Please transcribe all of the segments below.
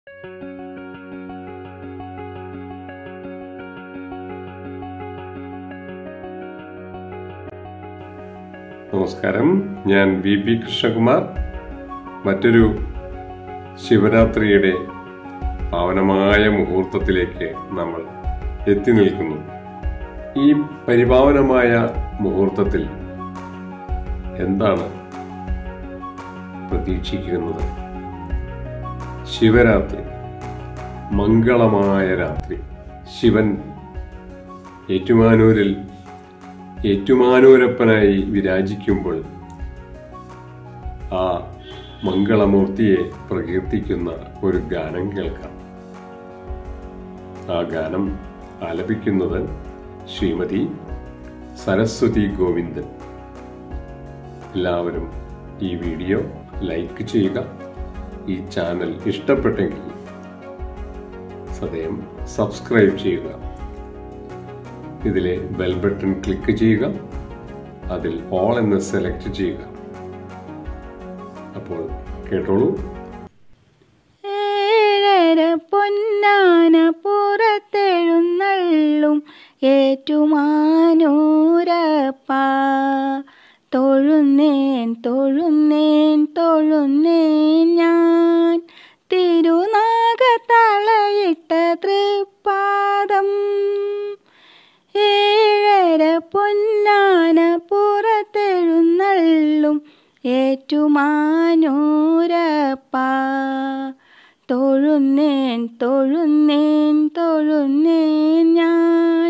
നമസ്കാരം ഞാൻ V P Krishnakumar മറ്റൊരു ശിവരാത്രിയുടെ പാവനമായ മുഹൂർത്തത്തിലേക്ക് നമ്മൾ എത്തി നിൽക്കുന്നു ഈ പരിപാവനമായ മുഹൂർത്തത്തിൽ എന്താണ് പ്രതീക്ഷിക്കുന്നത് ശിവരാത്രി മംഗളമായ രാത്രി ശിവൻ ഏറ്റുമാനൂരിൽ ഏറ്റുമാനൂരപ്പനായി വിരാജിക്കുമ്പോൾ ആ മംഗളമൂർത്തിയെ പ്രകീർത്തിക്കുന്ന ഒരു ഗാനം കേൾക്കാം ആ ഗാനം ആലപിക്കുന്നത് ശ്രീമതി സരസ്വതി ഗോവിന്ദൻ എല്ലാവരും ഈ വീഡിയോ ലൈക്ക് ചെയ്യുക ഈ ചാനൽ ഇഷ്ടപ്പെട്ടെങ്കിൽ സദയം സബ്സ്ക്രൈബ് ചെയ്യുക ഇതിലെ ബെൽ ബട്ടൺ ക്ലിക്ക് ചെയ്യുക അതിൽ ഓൾ എന്ന് സെലക്ട് ചെയ്യുക അപ്പോൾ കേട്ടോളൂ ഏഴര പൊന്നാന പുറത്തെഴുന്നള്ളും ഏറ്റുമാനൂരപ്പ തൊഴുന്നേൻ തൊഴുന്നേൻ തൊഴുന്നേൻ ഞാൻ തിരുനാഗത്തളയിട്ട തൃപ്പാദം ഏഴര പൊന്നാന പുറത്തെഴുന്നള്ളും ഏറ്റുമാനൂരപ്പ തൊഴുന്നേൻ തൊഴുന്നേൻ തൊഴുന്നേൻ ഞാൻ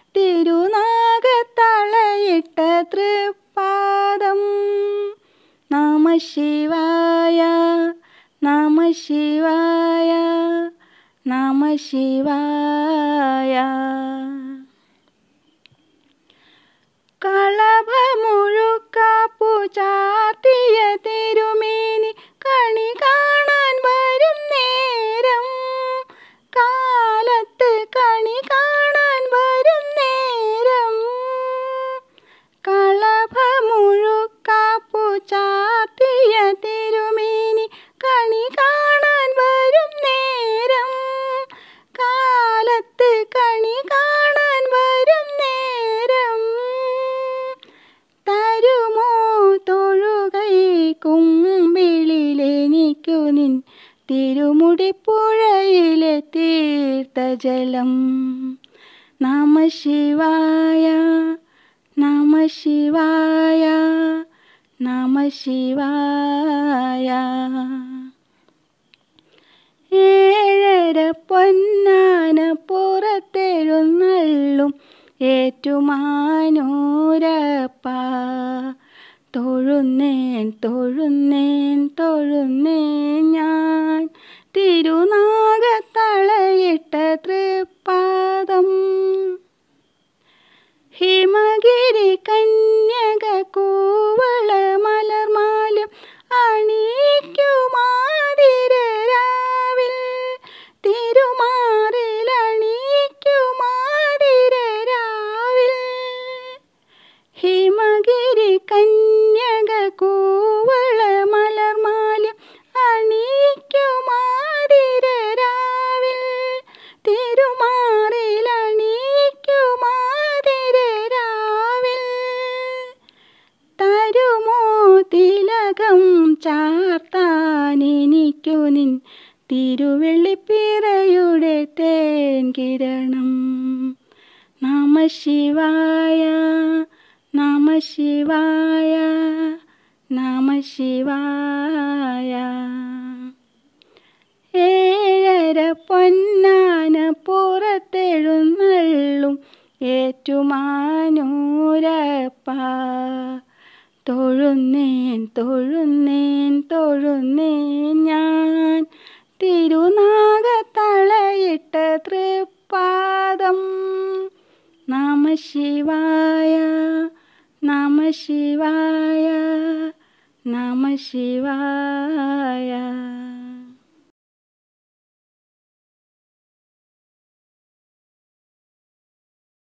തിരുനാഗത്തളയിട്ട തൃപ്പാദം നമ ശിവായ നമ ശിവായ നമ ശിവായ കളഭമുഴുക്കാപ്പു ചാർത്തിയ തിരുമേനി കണി കാണാൻ വരും നേരം കാലത്ത് കണി കാണാൻ വരും നേരം കളഭമുഴുക്കാപ്പു ചാർത്തിയ തിരുമേനി കണി കാണാൻ വരും നേരം കാലത്ത് കണി കാണാൻ വരും നേരം തരുമോ തൊഴുകൈ കുമ്പിളിലെനിക്കു നിൻ തിരുമുടിപ്പുഴയിലെ തീർത്ഥജലം നമ ശിവായ നമ ശിവായ നമ ശിവായ ഏഴര പൊന്നാന പുറത്തെഴുന്നള്ളും ഏറ്റുമാനൂരപ്പ തൊഴുന്നേൻ തൊഴുന്നേൻ തൊഴുന്നേൻ ഞാൻ തിരുനാഗത്തളയിട്ട തൃപ്പാദം ഹിമഗിരി കന്യക കൂവള മലർമാലും അണിയിക്കുമാതിരാവിൽ തിരുമാറിൽ അണിയിക്കുമാതിരാവിൽ ഹിമഗിരി കന്യക കൂവള മലർമാലും അണിയിക്കുമാതിരാവിൽ തിരുമാറിൽ അണിയിക്കുമാതിരാവിൽ തരുമോ തിലകം ചാർത്താൻ എനിക്കു നിൻ തിരുവെള്ളിപ്പിറയുടെ തേൻ കിരണം നമ ശിവായ നമ ശിവായ നമ ശിവായ ഏഴര പൊന്നാന പുറത്തെഴുന്നള്ളും ഏറ്റുമാനൂരപ്പ തൊഴുന്നേൻ തൊഴുന്നേൻ തൊഴുന്നേൻ ഞാൻ തിരുനാഗത്തളയിട്ട തൃപ്പാദം നമ ശിവായ നമ ശിവായ നമ ശിവായ